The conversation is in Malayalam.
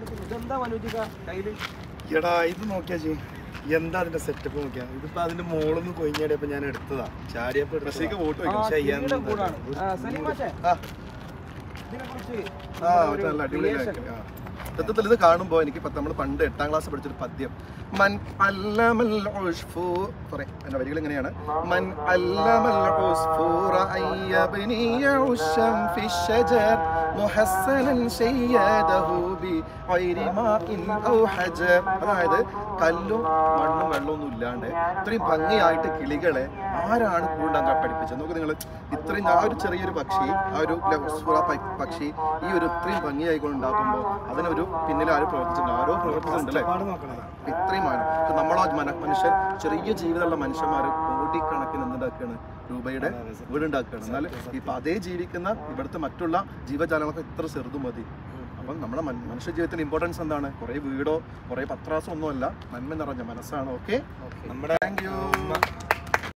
ഇതെന്താ മനുജിക്ക കയ്യില് എടാ ഇത് നോക്കിയാ ചെയ് എന്താ അതിന്റെ സെറ്റപ്പ് നോക്കിയാ ഇതിപ്പോ അതിന്റെ മോളൊന്ന് കൊയിഞ്ഞാടിയപ്പോ ഞാൻ എടുത്തതാ ചാടിയപ്പോ റഷീക്ക് വോട്ട് ആ, വയ്ക്കണം പക്ഷേ കിരീടം എന്താ കൂടാണ്. ഒരു ആ, സലീം മാഷേ, ആ. ഇതിനെക്കുറിച്ച് ആ നമ്മുടെ ഒരു ഒരു നല്ല അടിപൊളി creation. ആ. സത്യത്തിൽ ഇത് കാണുമ്പോൾ എനിക്ക് നമ്മൾ പണ്ട് എട്ടാം ക്ലാസ് പഠിച്ചൊരു പദ്യം മൻ അല്ലമൽ ഉഷ്ഫൂ sorry, എൻ്റെ വരികൾ ഇങ്ങനെയാണ് മൻ അല്ലമൽ ഉസ്ഫൂറ അയ്യബ്നിയ ഉശം ഫി الشجر മുഹസ്സനൻ ശയ്യദഹു ബി ഗൈരി മാഇൻ ഔ ഹജർ അതായത് കല്ലും മണ്ണും വെള്ളമൊന്നും ഇല്ലാണ്ട് ഇത്രയും ഭംഗിയായിട്ട് കിളികളെ ആരാണ് കൂണ്ടാൻ പഠിപ്പിച്ചത് നോക്ക് നിങ്ങൾ ഇത്രയും ആ ഒരു ചെറിയൊരു പക്ഷി ആ ഒരു ഉസ്ഫൂറ പ- പക്ഷി ഈ ഒരു ഇത്രയും ഭംഗിയായിക്കൊണ്ട് ഉണ്ടാക്കുമ്പോൾ അതിനൊരു പിന്നിൽ ആരും പ്രവർത്തിച്ചിട്ടുണ്ട് ആരോ പ്രവർത്തിച്ചിട്ടുണ്ട് അല്ലേ ഒരുപാട് നോക്കണേ ഇത്രയുമാണ് ഇപ്പൊ നമ്മളോ മന മനുഷ്യൻ ചെറിയ ജീവിതമുള്ള മനുഷ്യന്മാർ കോടിക്കണക്കിന് എന്തുണ്ടാക്കുകയാണ് രൂപയുടെ വീടുണ്ടാക്കുകയാണ് എന്നാൽ ഇപ്പൊ അതേ ജീവിക്കുന്ന ഇവിടുത്തെ മറ്റുള്ള ജീവജാലങ്ങളൊക്കെ ഇത്ര ചെറുതു മതി അപ്പം നമ്മുടെ മൻ- മനുഷ്യ ജീവിതത്തിന്റെ ഇമ്പോർട്ടൻസ് എന്താണ് കുറേ വീടോ കുറേ പത്രാസോ ഒന്നുമല്ല നന്മ നിറഞ്ഞ മനസ്സാണ് ഓക്കെ നമ്മുടെ താങ്ക് യു